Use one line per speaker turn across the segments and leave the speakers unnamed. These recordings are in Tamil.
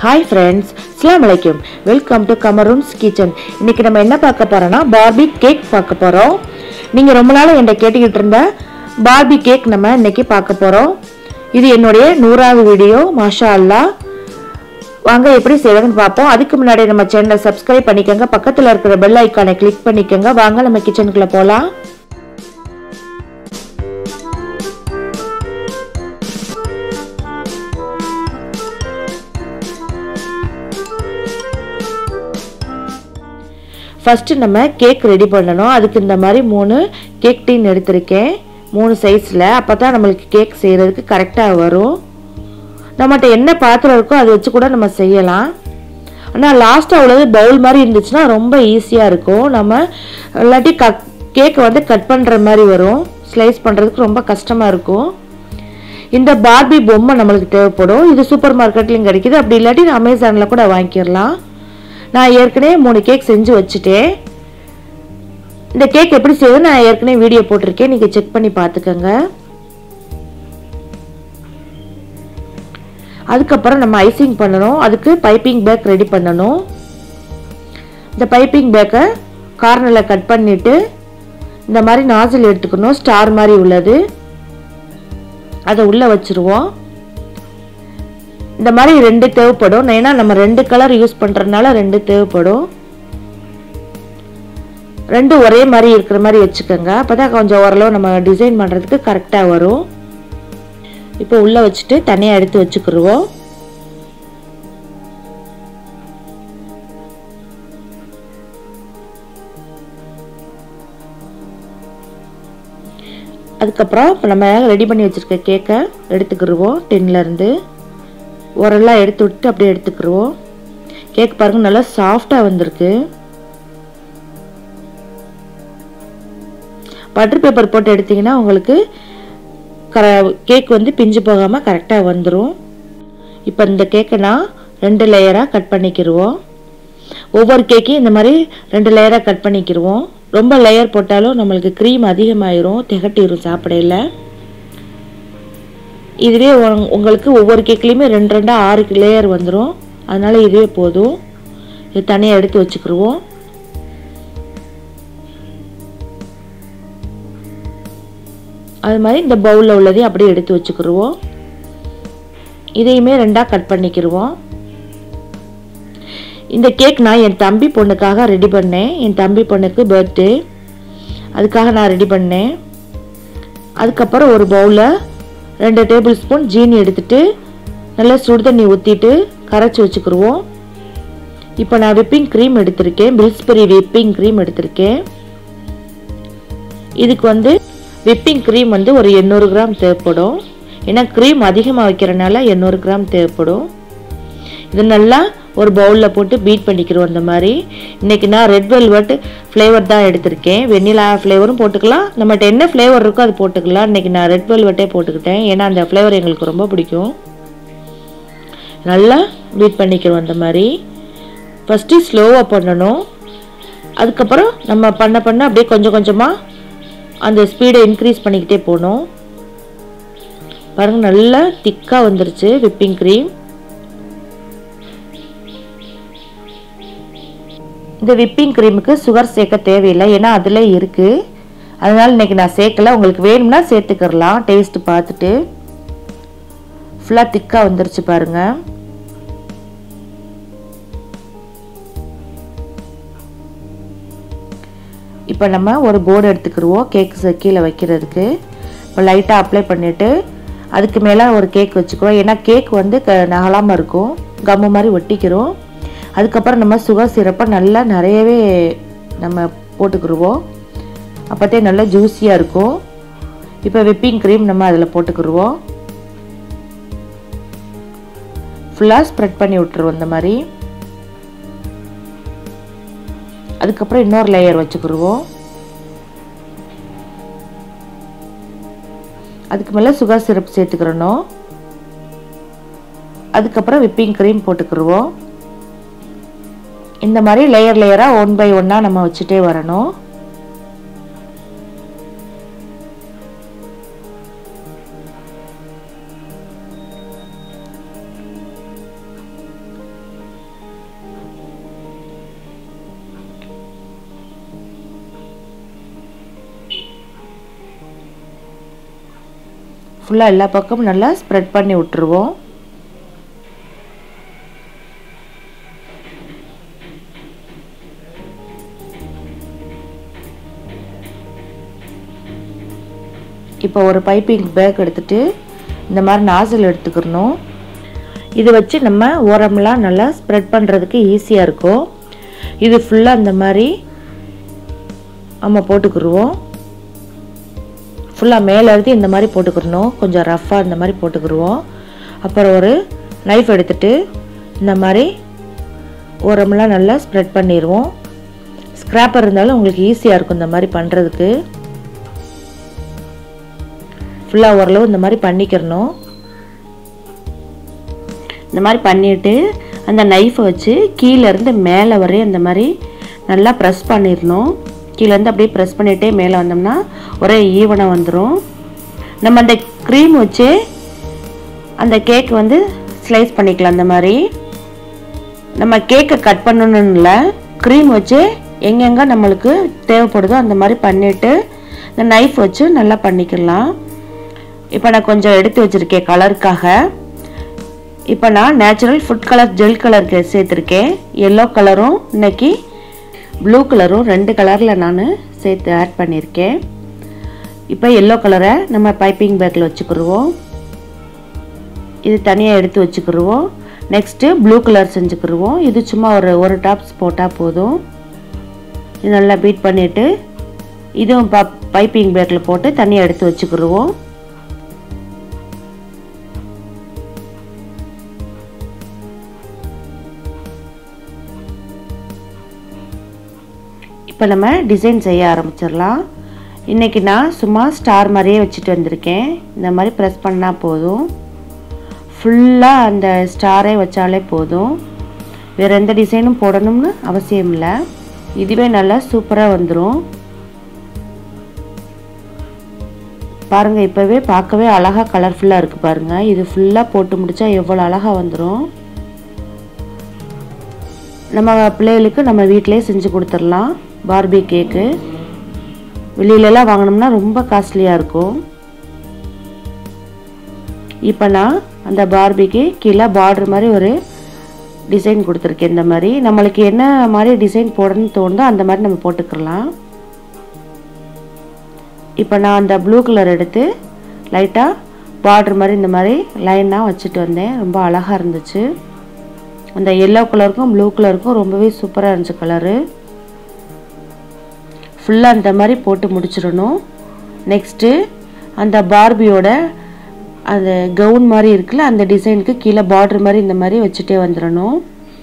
ஹாய் ஃப்ரெண்ட்ஸ் அஸ்லாம் வலைக்கும் வெல்கம் டு கமரூன்ஸ் கிச்சன் இன்னைக்கு நம்ம என்ன பார்க்க போறோம்னா பார்பி கேக் பார்க்க போறோம் நீங்க ரொம்ப நாள் என்கிட்ட கேட்டுக்கிட்டு இருந்த பார்பி கேக் நம்ம இன்னைக்கு பார்க்க போறோம் இது என்னுடைய நூறாவது வீடியோ மாஷா அல்லாஹ் வாங்க எப்படி செய்யறதுன்னு பார்ப்போம் அதுக்கு முன்னாடி நம்ம சேனலை சப்ஸ்கிரைப் பண்ணிக்கோங்க பக்கத்தில் இருக்கிற பெல் ஐக்கானை கிளிக் பண்ணிக்கோங்க வாங்க நம்ம கிச்சனுக்குள்ள போகலாம் ஃபஸ்ட்டு நம்ம கேக் ரெடி பண்ணணும் அதுக்கு இந்த மாதிரி மூணு கேக் டீன் எடுத்திருக்கேன் மூணு சைஸில் அப்போ தான் நம்மளுக்கு கேக் செய்கிறதுக்கு கரெக்டாக வரும் நம்மகிட்ட என்ன பாத்திரம் இருக்கோ அதை வச்சு கூட நம்ம செய்யலாம் ஆனால் லாஸ்ட்டாக உள்ளது பவுல் மாதிரி இருந்துச்சுன்னா ரொம்ப ஈஸியாக இருக்கும் நம்ம இல்லாட்டி க கேக்கை வந்து கட் பண்ணுற மாதிரி வரும் ஸ்லைஸ் பண்ணுறதுக்கு ரொம்ப கஷ்டமாக இருக்கும் இந்த பார்பி பொம்மை நம்மளுக்கு தேவைப்படும் இது சூப்பர் மார்க்கெட்லேயும் கிடைக்குது அப்படி இல்லாட்டி அமேசானில் கூட வாங்கிக்கிறலாம் நான் ஏற்கனவே மூணு கேக் செஞ்சு வச்சுட்டேன் இந்த கேக் எப்படி செய்யுது நான் ஏற்கனவே வீடியோ போட்டிருக்கேன் நீங்கள் செக் பண்ணி பார்த்துக்கோங்க அதுக்கப்புறம் நம்ம ஐசிங் பண்ணணும் அதுக்கு பைப்பிங் பேக் ரெடி பண்ணணும் இந்த பைப்பிங் பேக்கை கார்னரில் கட் பண்ணிவிட்டு இந்த மாதிரி நாசில் எடுத்துக்கணும் ஸ்டார் மாதிரி உள்ளது அதை உள்ளே வச்சுருவோம் இந்த மாதிரி ரெண்டு தேவைப்படும் ஏன்னா நம்ம ரெண்டு கலர் யூஸ் பண்ணுறதுனால ரெண்டு தேவைப்படும் ரெண்டு ஒரே மாதிரி இருக்கிற மாதிரி வச்சுக்கோங்க அப்போ தான் கொஞ்சம் ஓரளவு நம்ம டிசைன் பண்ணுறதுக்கு கரெக்டாக வரும் இப்போ உள்ளே வச்சுட்டு தனியாக எடுத்து வச்சுக்கிடுவோம் அதுக்கப்புறம் இப்போ நம்ம ரெடி பண்ணி வச்சுருக்க கேக்கை எடுத்துக்கிடுவோம் டின்லேருந்து உரெல்லாம் எடுத்து விட்டு அப்படியே எடுத்துக்கிடுவோம் கேக் பாருங்கள் நல்லா சாஃப்டாக வந்திருக்கு பட்டர் பேப்பர் போட்டு எடுத்திங்கன்னா உங்களுக்கு க கேக் வந்து பிஞ்சு போகாமல் கரெக்டாக வந்துடும் இப்போ இந்த கேக்கை நான் ரெண்டு லேயராக கட் பண்ணிக்கிடுவோம் ஒவ்வொரு கேக்கையும் இந்த மாதிரி ரெண்டு லேயராக கட் பண்ணிக்கிடுவோம் ரொம்ப லேயர் போட்டாலும் நம்மளுக்கு க்ரீம் அதிகமாயிரும் திகட்டிடும் சாப்பிடையில இதுவே உங்களுக்கு ஒவ்வொரு கேக்லேயுமே ரெண்டு ரெண்டாக ஆறு லேயர் வந்துடும் அதனால் இதுவே போதும் இது தனியாக எடுத்து வச்சுக்கிடுவோம் அது மாதிரி இந்த பவுலில் உள்ளதையும் அப்படியே எடுத்து வச்சுக்கிடுவோம் இதையுமே ரெண்டாக கட் பண்ணிக்கிடுவோம் இந்த கேக் நான் என் தம்பி பொண்ணுக்காக ரெடி பண்ணேன் என் தம்பி பொண்ணுக்கு பர்த்டே அதுக்காக நான் ரெடி பண்ணேன் அதுக்கப்புறம் ஒரு பவுலில் ரெண்டு டேபிள் ஸ்பூன் ஜீனி எடுத்துட்டு நல்லா சுடு தண்ணி ஊற்றிட்டு கரைச்சி வச்சுக்கிடுவோம் இப்போ நான் விப்பிங் க்ரீம் எடுத்திருக்கேன் பில்ஸ்பெரி விப்பிங் க்ரீம் எடுத்திருக்கேன் இதுக்கு வந்து விப்பிங் க்ரீம் வந்து ஒரு எண்ணூறு கிராம் தேவைப்படும் ஏன்னா க்ரீம் அதிகமாக வைக்கிறனால எண்ணூறு கிராம் தேவைப்படும் இது நல்லா ஒரு பவுலில் போட்டு பீட் பண்ணிக்கிறோம் அந்த மாதிரி இன்றைக்கி நான் ரெட் வெல்வெட் ஃப்ளேவர் தான் எடுத்திருக்கேன் வெண்ணிலா ஃப்ளேவரும் போட்டுக்கலாம் நம்மகிட்ட என்ன ஃப்ளேவர் இருக்கோ அது போட்டுக்கலாம் இன்றைக்கி நான் ரெட் வெல்வெட்டே போட்டுக்கிட்டேன் ஏன்னா அந்த ஃப்ளேவர் எங்களுக்கு ரொம்ப பிடிக்கும் நல்லா பீட் பண்ணிக்கிறோம் அந்த மாதிரி ஃபஸ்ட்டு ஸ்லோவாக பண்ணணும் அதுக்கப்புறம் நம்ம பண்ண பண்ண அப்படியே கொஞ்சம் கொஞ்சமாக அந்த ஸ்பீடை இன்க்ரீஸ் பண்ணிக்கிட்டே போகணும் பாருங்கள் நல்லா திக்காக வந்துருச்சு விப்பிங் க்ரீம் இந்த விப்பிங் க்ரீமுக்கு சுகர் சேர்க்க தேவையில்லை ஏன்னா அதில் இருக்குது அதனால் இன்றைக்கி நான் சேர்க்கல உங்களுக்கு வேணும்னா சேர்த்துக்கிறலாம் டேஸ்ட்டு பார்த்துட்டு ஃபுல்லாக திக்காக வந்துருச்சு பாருங்கள் இப்போ நம்ம ஒரு போர்டு எடுத்துக்கிடுவோம் கேக் கீழே வைக்கிறதுக்கு இப்போ லைட்டாக அப்ளை பண்ணிவிட்டு அதுக்கு மேலே ஒரு கேக் வச்சுக்குவோம் ஏன்னா கேக் வந்து க நகலாமல் இருக்கும் கம்மு மாதிரி ஒட்டிக்கிறோம் அதுக்கப்புறம் நம்ம சுகர் சிரப்பை நல்லா நிறையவே நம்ம போட்டுக்கிடுவோம் அப்போத்தே நல்லா ஜூஸியாக இருக்கும் இப்போ விப்பிங் க்ரீம் நம்ம அதில் போட்டுக்கிடுவோம் ஃபுல்லாக ஸ்ப்ரெட் பண்ணி விட்டுருவோம் இந்த மாதிரி அதுக்கப்புறம் இன்னொரு லேயர் வச்சுக்கிடுவோம் அதுக்கு மேலே சுகர் சிரப் சேர்த்துக்கிறணும் அதுக்கப்புறம் விப்பிங் க்ரீம் போட்டுக்கிடுவோம் இந்த மாதிரி லேயர் லேயராக ஒன் பை ஒன்னாக நம்ம வச்சுட்டே வரணும் ஃபுல்லாக எல்லா பக்கமும் நல்லா ஸ்ப்ரெட் பண்ணி விட்டுருவோம் இப்போ ஒரு பைப்பிங் பேக் எடுத்துட்டு இந்த மாதிரி நாசில் எடுத்துக்கிறணும் இது வச்சு நம்ம ஓரமெல்லாம் நல்லா ஸ்ப்ரெட் பண்ணுறதுக்கு ஈஸியாக இருக்கும் இது ஃபுல்லாக இந்த மாதிரி நம்ம போட்டுக்கிடுவோம் ஃபுல்லாக மேலே எழுதி இந்த மாதிரி போட்டுக்கிறணும் கொஞ்சம் ரஃப்பாக இந்த மாதிரி போட்டுக்கிடுவோம் அப்புறம் ஒரு நைஃப் எடுத்துட்டு இந்த மாதிரி ஓரமெல்லாம் நல்லா ஸ்ப்ரெட் பண்ணிடுவோம் ஸ்க்ராப்பர் இருந்தாலும் உங்களுக்கு ஈஸியாக இருக்கும் இந்த மாதிரி பண்ணுறதுக்கு ஃபுல்லாக ஓரளவு இந்த மாதிரி பண்ணிக்கிறணும் இந்த மாதிரி பண்ணிவிட்டு அந்த நைஃபை வச்சு கீழேருந்து மேலே வரையும் இந்த மாதிரி நல்லா ப்ரெஸ் பண்ணிடணும் கீழேருந்து அப்படியே ப்ரெஸ் பண்ணிகிட்டே மேலே வந்தோம்னா ஒரே ஈவனாக வந்துடும் நம்ம அந்த க்ரீம் வச்சு அந்த கேக் வந்து ஸ்லைஸ் பண்ணிக்கலாம் அந்த மாதிரி நம்ம கேக்கை கட் பண்ணணும்னு இல்லை க்ரீம் வச்சு எங்கெங்கே நம்மளுக்கு தேவைப்படுதோ அந்த மாதிரி பண்ணிவிட்டு இந்த நைஃப் வச்சு நல்லா பண்ணிக்கலாம் இப்போ நான் கொஞ்சம் எடுத்து வச்சுருக்கேன் கலருக்காக இப்போ நான் natural food colour gel colour சேர்த்துருக்கேன் எல்லோ கலரும் இன்னைக்கு ப்ளூ கலரும் ரெண்டு கலரில் நான் சேர்த்து ஆட் பண்ணியிருக்கேன் இப்போ எல்லோ கலரை நம்ம பைப்பிங் பேக்கில் வச்சுக்கிடுவோம் இது தனியாக எடுத்து வச்சுக்கிடுவோம் நெக்ஸ்ட்டு ப்ளூ கலர் செஞ்சுக்கிடுவோம் இது சும்மா ஒரு ஒரு டாப்ஸ் போட்டால் போதும் இது நல்லா பீட் பண்ணிவிட்டு இதுவும் ப பைப்பிங் பேக்கில் போட்டு தனியாக எடுத்து வச்சுக்கிடுவோம் இப்போ நம்ம டிசைன் செய்ய ஆரம்பிச்சிடலாம் இன்றைக்கி நான் சும்மா ஸ்டார் மாதிரியே வச்சுட்டு வந்திருக்கேன் இந்த மாதிரி ப்ரெஸ் பண்ணால் போதும் ஃபுல்லாக அந்த ஸ்டாரே வச்சாலே போதும் வேறு எந்த டிசைனும் போடணும்னு அவசியம் இல்லை இதுவே நல்லா சூப்பராக வந்துடும் பாருங்கள் இப்போவே பார்க்கவே அழகாக கலர்ஃபுல்லாக இருக்குது பாருங்கள் இது ஃபுல்லாக போட்டு முடித்தா எவ்வளோ அழகாக வந்துடும் நம்ம பிள்ளைகளுக்கு நம்ம வீட்டிலே செஞ்சு கொடுத்துடலாம் பார்பி கேக்கு வெளியிலலாம் வாங்கினோம்னா ரொம்ப காஸ்ட்லியாக இருக்கும் இப்போ நான் அந்த பார்பிக்கு கீழே பார்டர் மாதிரி ஒரு டிசைன் கொடுத்துருக்கேன் இந்த மாதிரி நம்மளுக்கு என்ன மாதிரி டிசைன் போடணும்னு தோணுதோ அந்த மாதிரி நம்ம போட்டுக்கலாம் இப்போ நான் அந்த ப்ளூ கலர் எடுத்து லைட்டாக பார்டர் மாதிரி இந்த மாதிரி லைனாக வச்சுட்டு வந்தேன் ரொம்ப அழகாக இருந்துச்சு அந்த எல்லோ கலருக்கும் ப்ளூ கலருக்கும் ரொம்பவே சூப்பராக இருந்துச்சு கலரு ஃபுல்லாக அந்த மாதிரி போட்டு முடிச்சிடணும் நெக்ஸ்ட்டு அந்த பார்பியோட அந்த கவுன் மாதிரி இருக்குல்ல அந்த டிசைனுக்கு கீழே பார்டர் மாதிரி இந்த மாதிரி வச்சுட்டே வந்துடணும்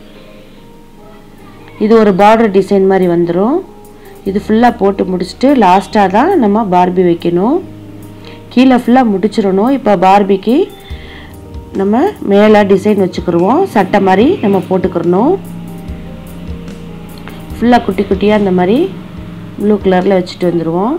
இது ஒரு பார்டர் டிசைன் மாதிரி வந்துடும் இது ஃபுல்லாக போட்டு முடிச்சுட்டு லாஸ்ட்டாக தான் நம்ம பார்பி வைக்கணும் கீழே ஃபுல்லாக முடிச்சிடணும் இப்போ பார்பிக்கு நம்ம மேலே டிசைன் வச்சுக்கிடுவோம் சட்டை மாதிரி நம்ம போட்டுக்கிறணும் ஃபுல்லாக குட்டி குட்டியாக இந்த மாதிரி ப்ளூ கலரில் வச்சுட்டு வந்துடுவோம்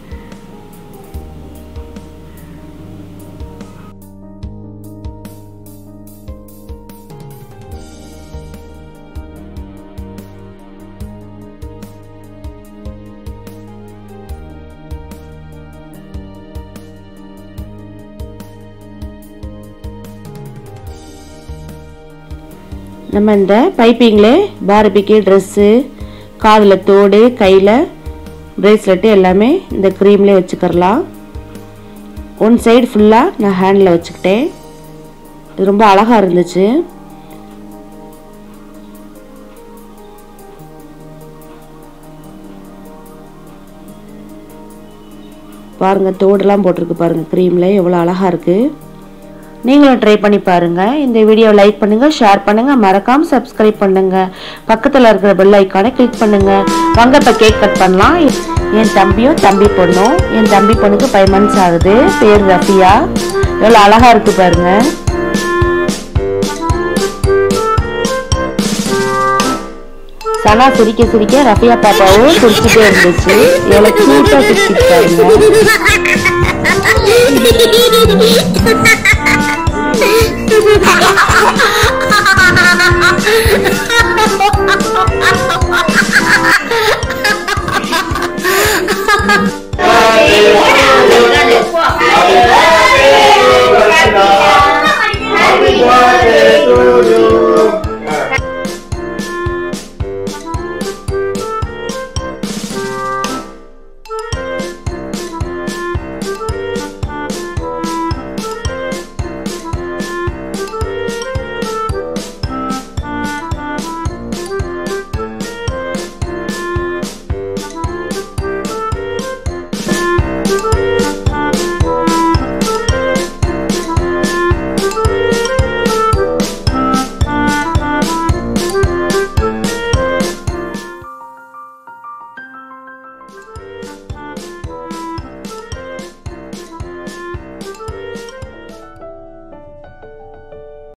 நம்ம இந்த பைப்பிங்கில் பார்பிக்கு ட்ரெஸ்ஸு காதில் தோடு கையில் ப்ரேஸ்லெட்டு எல்லாமே இந்த க்ரீம்லேயே வச்சுக்கிறலாம் ஒன் சைடு ஃபுல்லாக நான் ஹேண்டில் வச்சுக்கிட்டேன் இது ரொம்ப அழகாக இருந்துச்சு பாருங்கள் தோடுலாம் போட்டிருக்கு பாருங்கள் க்ரீமில் எவ்வளோ அழகாக இருக்குது நீங்களும் ட்ரை பண்ணி பாருங்கள் இந்த வீடியோ லைக் பண்ணுங்கள் ஷேர் பண்ணுங்கள் மறக்காமல் சப்ஸ்கிரைப் பண்ணுங்கள் பக்கத்தில் இருக்கிற பெல் ஐக்கானை கிளிக் பண்ணுங்கள் வாங்க இப்போ கேக் கட் பண்ணலாம் என் தம்பியும் தம்பி பொண்ணும் என் தம்பி பொண்ணுக்கு ஃபைவ் மந்த்ஸ் ஆகுது பேர் ரஃபியா எவ்வளோ அழகாக இருக்குது பாருங்கள் சனா சிரிக்க சிரிக்க ரஃபியா பாப்பாவும் சிரிச்சுட்டே இருந்துச்சு எவ்வளோ க்யூட்டாக சிரிச்சிட்டு பாருங்க